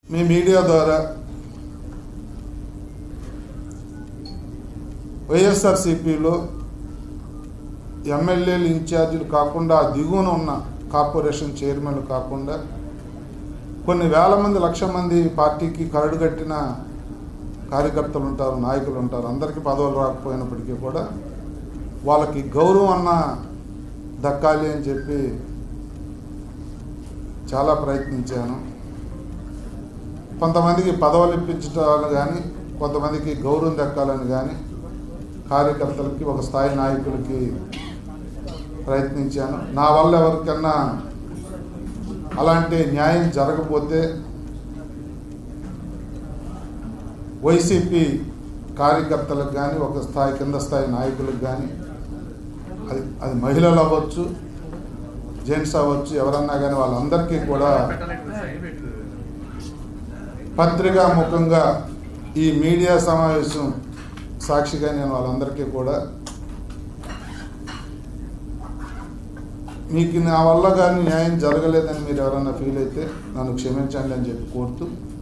మీ media ద్వారా వైఎస్ఆర్సిపిలో ఎమ్మెల్యేలు ఇన్ఛార్జీలు కాకుండా దిగువన ఉన్న కార్పొరేషన్ చైర్మన్లు కాకుండా కొన్ని వేల మంది లక్ష మంది పార్టీకి కరడు కట్టిన కార్యకర్తలు ఉంటారు నాయకులు ఉంటారు అందరికీ పదవులు రాకపోయినప్పటికీ కూడా వాళ్ళకి గౌరవం అన్న దక్కాలి అని చెప్పి చాలా ప్రయత్నించాను కొంతమందికి పదవులు ఇప్పించడాలు కానీ కొంతమందికి గౌరవం దక్కాలని కానీ కార్యకర్తలకి ఒక స్థాయి నాయకులకి ప్రయత్నించాను నా వల్ల ఎవరికన్నా అలాంటి న్యాయం జరగకపోతే వైసీపీ కార్యకర్తలకు కానీ ఒక స్థాయి కింద స్థాయి నాయకులకు కానీ అది అది మహిళలు అవ్వచ్చు జెంట్స్ అవ్వచ్చు ఎవరన్నా కానీ వాళ్ళందరికీ కూడా పత్రికా ముఖంగా ఈ మీడియా సమావేశం సాక్షిగా నేను వాళ్ళందరికీ కూడా మీకు నా వల్ల కానీ న్యాయం జరగలేదని మీరు ఎవరైనా ఫీల్ అయితే నన్ను క్షమించండి అని చెప్పి కోరుతూ